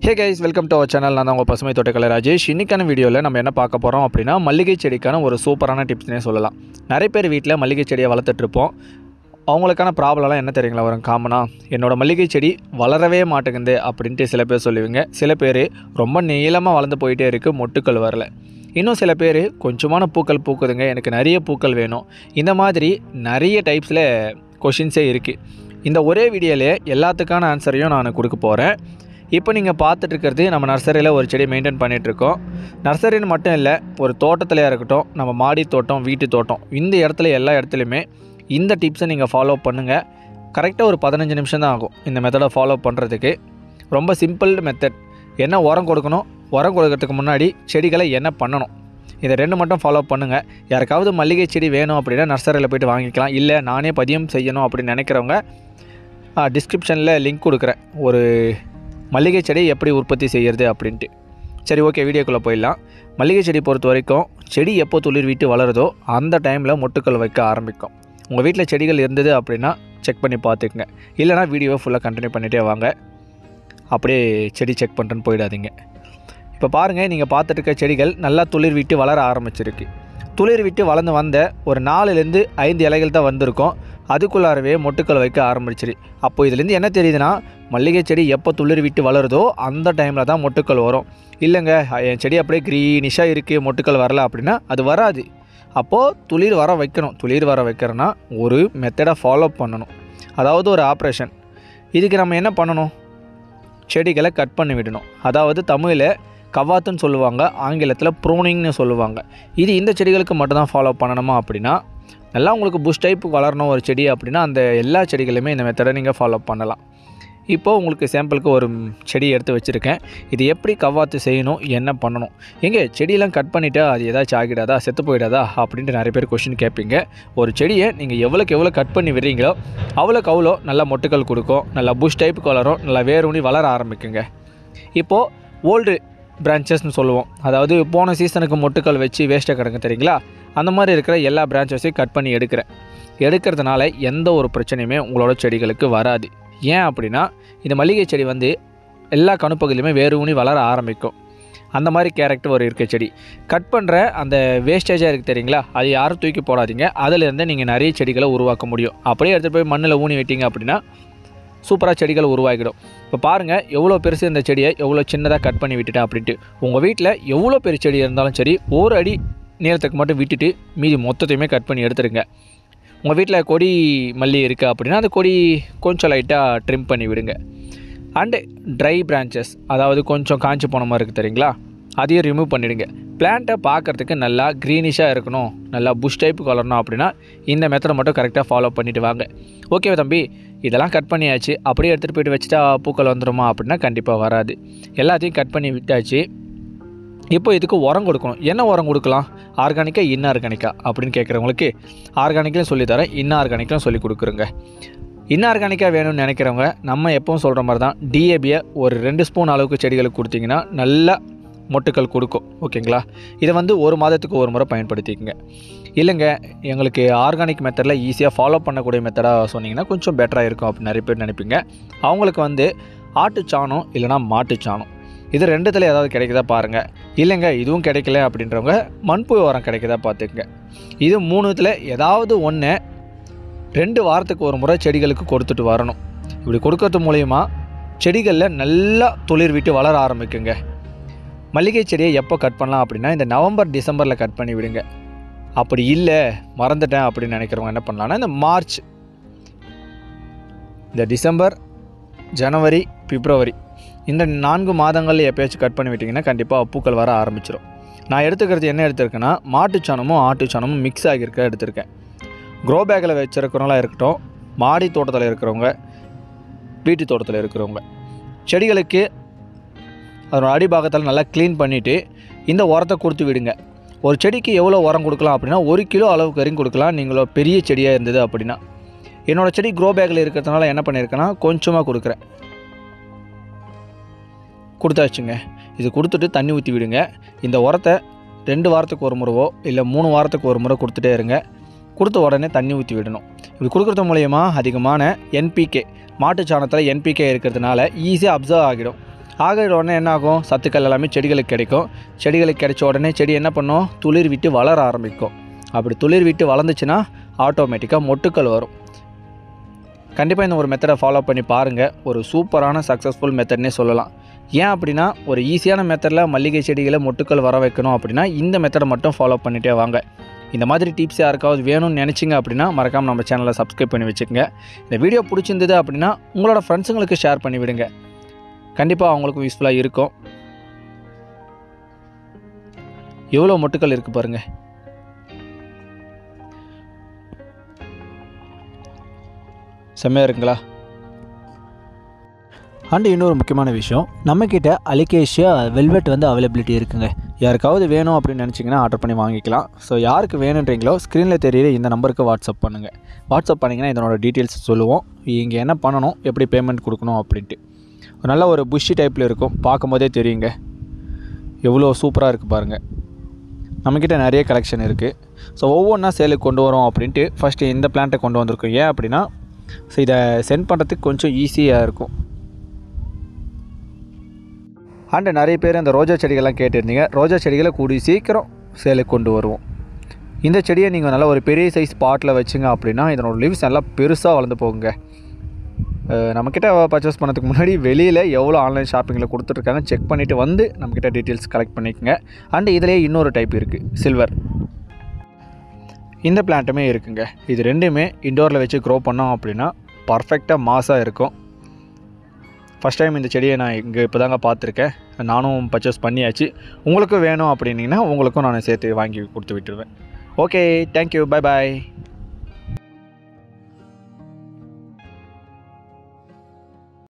hey guys welcome to our channel நான் தான் உங்கள் பசுமை தோட்டக்கலை ராஜேஷ் இன்றைக்கான வீடியோவில் நம்ம என்ன பார்க்க போகிறோம் அப்படின்னா மல்லிகை செடிக்கான ஒரு சூப்பரான டிப்ஸ்னே சொல்லலாம் நிறைய பேர் வீட்டில் மல்லிகை செடியை வளர்த்துட்ருப்போம் அவங்களுக்கான ப்ராப்ளம்லாம் என்ன தெரியுங்களா வரும் காமனாக என்னோட மல்லிகை செடி வளரவே மாட்டேங்குது அப்படின்ட்டு சில பேர் சொல்லுவீங்க சில பேர் ரொம்ப நீளமாக வளர்ந்து போயிட்டே இருக்குது மொட்டுக்கள் வரல இன்னும் சில பேர் கொஞ்சமான பூக்கள் பூக்குதுங்க எனக்கு நிறைய பூக்கள் வேணும் இந்த மாதிரி நிறைய டைப்ஸில் கொஷின்ஸே இருக்குது இந்த ஒரே வீடியோவிலே எல்லாத்துக்கான ஆன்சரையும் நான் கொடுக்க போகிறேன் இப்போ நீங்கள் பார்த்துட்டு இருக்கிறது நம்ம நர்சரியில் ஒரு செடி மெயின்டைன் பண்ணிகிட்ருக்கோம் நர்சரின்னு மட்டும் இல்லை ஒரு தோட்டத்திலையாக இருக்கட்டும் நம்ம மாடி தோட்டம் வீட்டு தோட்டம் இந்த இடத்துல எல்லா இடத்துலையுமே இந்த டிப்ஸை நீங்கள் ஃபாலோ பண்ணுங்கள் கரெக்டாக ஒரு பதினஞ்சு நிமிஷம் தான் ஆகும் இந்த மெத்தடை ஃபாலோ பண்ணுறதுக்கு ரொம்ப சிம்பிள் மெத்தட் என்ன உரம் கொடுக்கணும் உரம் கொடுக்கறதுக்கு முன்னாடி செடிகளை என்ன பண்ணணும் இதை ரெண்டு மட்டும் ஃபாலோ பண்ணுங்கள் யாருக்காவது மல்லிகை செடி வேணும் அப்படின்னா நர்சரியில் போய்ட்டு வாங்கிக்கலாம் இல்லை நானே பதியம் செய்யணும் அப்படின்னு நினைக்கிறவங்க டிஸ்கிரிப்ஷனில் லிங்க் கொடுக்குறேன் ஒரு மல்லிகை செடி எப்படி உற்பத்தி செய்கிறது அப்படின்ட்டு சரி ஓகே வீடியோக்குள்ளே போயிடலாம் மல்லிகை செடி பொறுத்த வரைக்கும் செடி எப்போ துளிர் விட்டு வளருதோ அந்த டைமில் மொட்டுக்கள் வைக்க ஆரம்பிக்கும் உங்கள் வீட்டில் செடிகள் இருந்தது அப்படின்னா செக் பண்ணி பார்த்துக்குங்க இல்லைனா வீடியோவை ஃபுல்லாக கண்டினியூ பண்ணிகிட்டே வாங்க அப்படியே செடி செக் பண்ணுறேன்னு போயிடாதீங்க இப்போ பாருங்கள் நீங்கள் பார்த்துட்டு இருக்க செடிகள் நல்லா துளிர் விட்டு வளர ஆரம்பிச்சிருக்கு துளிர் விட்டு வளர்ந்து வந்த ஒரு நாலுலேருந்து ஐந்து இலைகள் தான் வந்திருக்கும் அதுக்குள்ளாரவே மொட்டுக்கள் வைக்க ஆரம்பிச்சிரு அப்போ இதுலேருந்து என்ன தெரியுதுன்னா மல்லிகை செடி எப்போ துளிர் விட்டு வளருதோ அந்த டைமில் தான் மொட்டுக்கள் வரும் இல்லைங்க என் செடி அப்படியே க்ரீனிஷாக இருக்குது மொட்டுக்கள் வரல அப்படின்னா அது வராது அப்போது துளிர் வர வைக்கணும் துளிர் வர வைக்கிறோன்னா ஒரு மெத்தடை ஃபாலோ பண்ணணும் அதாவது ஒரு ஆப்ரேஷன் இதுக்கு நம்ம என்ன பண்ணணும் செடிகளை கட் பண்ணி விடணும் அதாவது தமிழில் கவாத்துன்னு சொல்லுவாங்க ஆங்கிலத்தில் ப்ரூனிங்னு சொல்லுவாங்க இது இந்த செடிகளுக்கு மட்டும்தான் ஃபாலோ பண்ணணுமா அப்படின்னா நல்லா உங்களுக்கு புஷ் டைப் வளரணும் ஒரு செடி அப்படின்னா அந்த எல்லா செடிகளுமே இந்த மெத்தடை நீங்கள் ஃபாலோ பண்ணலாம் இப்போது உங்களுக்கு சாம்பிளுக்கு ஒரு செடி எடுத்து வச்சுருக்கேன் இது எப்படி கவாத்து செய்யணும் என்ன பண்ணணும் எங்கே செடியெல்லாம் கட் பண்ணிவிட்டா அது ஏதாச்சும் ஆகிடாதா செத்து போயிடாதா அப்படின்ட்டு நிறைய பேர் கொஷின் கேட்பீங்க ஒரு செடியை நீங்கள் எவ்வளோக்கு எவ்வளோ கட் பண்ணி விடுறீங்களோ அவ்வளோக்கு அவ்வளோ நல்லா மொட்டுக்கள் கொடுக்கும் நல்லா புஷ் டைப் வளரும் நல்லா வேரூனி வளர ஆரம்பிக்குங்க இப்போது ஓல்டு பிரான்ச்சஸ்னு சொல்லுவோம் அதாவது போன சீசனுக்கு மொட்டுக்கள் வச்சு வேஸ்ட்டாக கிடக்கு தெரியுங்களா அந்த மாதிரி இருக்கிற எல்லா பிரான்ச்சஸையும் கட் பண்ணி எடுக்கிறேன் எடுக்கிறதுனால எந்த ஒரு பிரச்சனையுமே உங்களோட செடிகளுக்கு வராது ஏன் அப்படின்னா இந்த மல்லிகை செடி வந்து எல்லா கணுப்பகுதியிலுமே வேறு ஊனி வளர ஆரம்பிக்கும் அந்த மாதிரி கேரக்டர் ஒரு இருக்க செடி கட் பண்ணுற அந்த வேஸ்டேஜாக இருக்குது தெரியுங்களா அது யாரும் தூக்கி போடாதீங்க அதிலிருந்து நீங்கள் நிறைய செடிகளை உருவாக்க முடியும் அப்படியே எடுத்துகிட்டு போய் மண்ணில் ஊனி விட்டீங்க அப்படின்னா சூப்பராக செடிகள் உருவாகிடும் இப்போ பாருங்கள் எவ்வளோ பெருசு இந்த செடியை எவ்வளோ சின்னதாக கட் பண்ணி விட்டுட்டேன் அப்படின்ட்டு உங்கள் வீட்டில் எவ்வளோ பெரிய செடி இருந்தாலும் சரி ஒரு அடி நீளத்துக்கு மட்டும் விட்டுட்டு மீதி மொத்தத்தையுமே கட் பண்ணி எடுத்துருங்க உங்கள் வீட்டில் கொடி மல்லி இருக்குது அப்படின்னா அந்த கொடி கொஞ்சம் லைட்டாக ட்ரிம் பண்ணி விடுங்க அண்டு ட்ரை பிரான்ச்சஸ் அதாவது கொஞ்சம் காஞ்சி போன மாதிரி இருக்குது தெரியுங்களா அதையும் ரிமூவ் பண்ணிவிடுங்க பிளான்ட்டை பார்க்குறதுக்கு நல்லா க்ரீனிஷாக இருக்கணும் நல்லா புஷ் டைப்புக்கு வளரணும் அப்படின்னா இந்த மெத்தடை மட்டும் கரெக்டாக ஃபாலோ பண்ணிவிட்டு வாங்க ஓகே தம்பி இதெல்லாம் கட் பண்ணியாச்சு அப்படியே எடுத்துகிட்டு போயிட்டு வச்சுட்டா பூக்கள் வந்துடுமா அப்படின்னா கண்டிப்பாக வராது எல்லாத்தையும் கட் பண்ணி விட்டாச்சு இப்போ இதுக்கு உரம் கொடுக்கணும் என்ன உரம் கொடுக்கலாம் ஆர்கானிக்கா இன்ஆர்கானிக்கா அப்படின்னு கேட்குறவங்களுக்கு ஆர்கானிக்லையும் சொல்லித்தரேன் இன்ஆர்கானிக்லையும் சொல்லி கொடுக்குறேங்க இன்ஆர்கானிக்காக வேணும்னு நினைக்கிறவங்க நம்ம எப்பவும் சொல்கிற மாதிரி தான் டிஏபியை ஒரு ரெண்டு ஸ்பூன் அளவுக்கு செடிகளுக்கு கொடுத்தீங்கன்னா நல்லா மொட்டுக்கள் கொடுக்கும் ஓகேங்களா இதை வந்து ஒரு மாதத்துக்கு ஒரு முறை பயன்படுத்திக்கங்க இல்லைங்க எங்களுக்கு ஆர்கானிக் மெத்தடில் ஈஸியாக ஃபாலோ பண்ணக்கூடிய மெத்தடாக சொன்னீங்கன்னா கொஞ்சம் பெட்டராக இருக்கும் அப்படின்னு நிறைய பேர் நினைப்பீங்க அவங்களுக்கு வந்து ஆட்டுச்சாணம் இல்லைனா மாட்டுச்சாணம் இது ரெண்டுத்தில் ஏதாவது கிடைக்குதா பாருங்கள் இல்லைங்க இதுவும் கிடைக்கல அப்படின்றவங்க மண்புழு உரம் கிடைக்குதா பார்த்துக்குங்க இது மூணுத்தில் ஏதாவது ஒன்று ரெண்டு வாரத்துக்கு ஒரு முறை செடிகளுக்கு கொடுத்துட்டு வரணும் இப்படி கொடுக்கறது மூலயமா செடிகளில் நல்லா துளிர் விட்டு வளர ஆரம்பிக்குங்க மல்லிகை செடியை எப்போ கட் பண்ணலாம் அப்படின்னா இந்த நவம்பர் டிசம்பரில் கட் பண்ணி விடுங்க அப்படி இல்லை மறந்துட்டேன் அப்படின்னு நினைக்கிறவங்க என்ன பண்ணலான்னா இந்த மார்ச் இந்த டிசம்பர் ஜனவரி பிப்ரவரி இந்த நான்கு மாதங்களில் எப்பயாச்சும் கட் பண்ணி விட்டிங்கன்னா கண்டிப்பாக பூக்கள் வர ஆரம்பிச்சிடும் நான் எடுத்துக்கிறது என்ன எடுத்திருக்கேன்னா மாட்டுச்சாணமும் ஆட்டுச்சாணமும் மிக்ஸ் ஆகியிருக்க எடுத்திருக்கேன் க்ரோ பேக்கில் வச்சுருக்கிறவங்களாம் இருக்கட்டும் மாடி தோட்டத்தில் இருக்கிறவங்க வீட்டு தோட்டத்தில் இருக்கிறவங்க செடிகளுக்கு அதனோட அடிபாகத்தில் நல்லா க்ளீன் பண்ணிவிட்டு இந்த உரத்தை கொடுத்து விடுங்க ஒரு செடிக்கு எவ்வளோ உரம் கொடுக்கலாம் அப்படின்னா ஒரு கிலோ அளவுக்கு வரையும் கொடுக்கலாம் நீங்களோ பெரிய செடியாக இருந்தது அப்படின்னா என்னோடய செடி க்ரோ பேக்கில் இருக்கிறதுனால என்ன பண்ணியிருக்கேன்னா கொஞ்சமாக கொடுக்குறேன் கொடுத்தாச்சுங்க இது கொடுத்துட்டு தண்ணி ஊற்றி விடுங்க இந்த உரத்தை ரெண்டு வாரத்துக்கு ஒரு முறைவோ இல்லை மூணு வாரத்துக்கு ஒரு முறை கொடுத்துட்டே இருங்க கொடுத்த உடனே தண்ணி ஊற்றி விடணும் இப்படி கொடுக்குறது மூலயமா அதிகமான என்பிகே மாட்டுச் சாணத்தில் என்பிகே இருக்கிறதுனால ஈஸியாக அப்சர்வ் ஆகிடும் ஆகிற உடனே என்ன ஆகும் சத்துக்கள் எல்லாமே செடிகளுக்கு கிடைக்கும் செடிகளுக்கு கிடைச்ச உடனே செடி என்ன பண்ணும் துளிர் விட்டு வளர ஆரம்பிக்கும் அப்படி துளிர் விட்டு வளர்ந்துச்சுன்னா ஆட்டோமேட்டிக்காக மொட்டுக்கள் வரும் கண்டிப்பாக இந்த ஒரு மெத்தடை ஃபாலோ பண்ணி பாருங்கள் ஒரு சூப்பரான சக்ஸஸ்ஃபுல் மெத்தட்னே சொல்லலாம் ஏன் அப்படின்னா ஒரு ஈஸியான மெத்தடில் மல்லிகை செடிகளை மொட்டுக்கள் வர வைக்கணும் அப்படின்னா இந்த மெத்தடை மட்டும் ஃபாலோ பண்ணிகிட்டே வாங்க இந்த மாதிரி டிப்ஸ் யாருக்காவது வேணும்னு நினச்சிங்க அப்படின்னா மறக்காமல் நம்ம சேனலை சப்ஸ்கிரைப் பண்ணி வச்சுக்கோங்க இந்த வீடியோ பிடிச்சிருந்தது அப்படின்னா உங்களோட ஃப்ரெண்ட்ஸுங்களுக்கு ஷேர் பண்ணி விடுங்க கண்டிப்பாக அவங்களுக்கும் யூஸ்ஃபுல்லாக இருக்கும் எவ்வளோ மொட்டுக்கள் இருக்குது பாருங்கள் செம்மையாக இருக்குங்களா அண்ட் இன்னொரு முக்கியமான விஷயம் நம்மக்கிட்ட அலிகேஷியா வெல்வெட் வந்து அவைலபிலிட்டி இருக்குங்க யாருக்காவது வேணும் அப்படின்னு நினச்சிங்கன்னா ஆர்டர் பண்ணி வாங்கிக்கலாம் ஸோ யாருக்கு வேணுன்றீங்களோ ஸ்க்ரீனில் தெரியுற இந்த நம்பருக்கு வாட்ஸ்அப் பண்ணுங்கள் வாட்ஸ்அப் பண்ணிங்கன்னா இதனோட டீட்டெயில்ஸ் சொல்லுவோம் இங்கே என்ன பண்ணணும் எப்படி பேமெண்ட் கொடுக்கணும் அப்படின்ட்டு ஒரு நல்ல ஒரு புஷ்ஷி டைப்பில் இருக்கும் பார்க்கும்போதே தெரியுங்க எவ்வளோ சூப்பராக இருக்குது பாருங்கள் நம்மக்கிட்ட நிறைய கலெக்ஷன் இருக்குது ஸோ ஒவ்வொன்றா சேலுக்கு கொண்டு வரோம் அப்படின்ட்டு ஃபஸ்ட்டு இந்த பிளான்ட்டை கொண்டு வந்திருக்கோம் ஏன் அப்படின்னா ஸோ இதை சென்ட் பண்ணுறதுக்கு கொஞ்சம் ஈஸியாக இருக்கும் அண்டு நிறைய பேர் அந்த ரோஜா செடிகள்லாம் கேட்டிருந்தீங்க ரோஜா செடிகளை கூடி சீக்கிரம் சேலுக்கு கொண்டு வருவோம் இந்த செடியை நீங்கள் நல்லா ஒரு பெரிய சைஸ் பாட்டில் வச்சுங்க அப்படின்னா இதனோட லீவ்ஸ் நல்லா பெருசாக வளர்ந்து போகுங்க அஹ் நம்மக்கிட்ட பர்ச்சேஸ் பண்ணதுக்கு முன்னாடி வெளியில் எவ்வளோ ஆன்லைன் ஷாப்பிங்கில் கொடுத்துட்ருக்காங்க செக் பண்ணிவிட்டு வந்து நம்மக்கிட்ட டீட்டெயில்ஸ் கலெக்ட் பண்ணிக்கோங்க அண்டு இதிலேயே இன்னொரு டைப் இருக்குது சில்வர் இந்த பிளான்ட்டுமே இருக்குங்க இது ரெண்டுமே இண்டோரில் வச்சு க்ரோ பண்ணோம் அப்படின்னா பர்ஃபெக்டாக மாஸாக இருக்கும் ஃபஸ்ட் டைம் இந்த செடியை நான் இங்கே இப்போ தாங்க பார்த்துருக்கேன் நானும் பர்ச்சேஸ் பண்ணியாச்சு உங்களுக்கும் வேணும் அப்படின்னீங்கன்னா உங்களுக்கும் நான் சேர்த்து வாங்கி கொடுத்து விட்டுருவேன் ஓகே தேங்க்யூ பை பாய்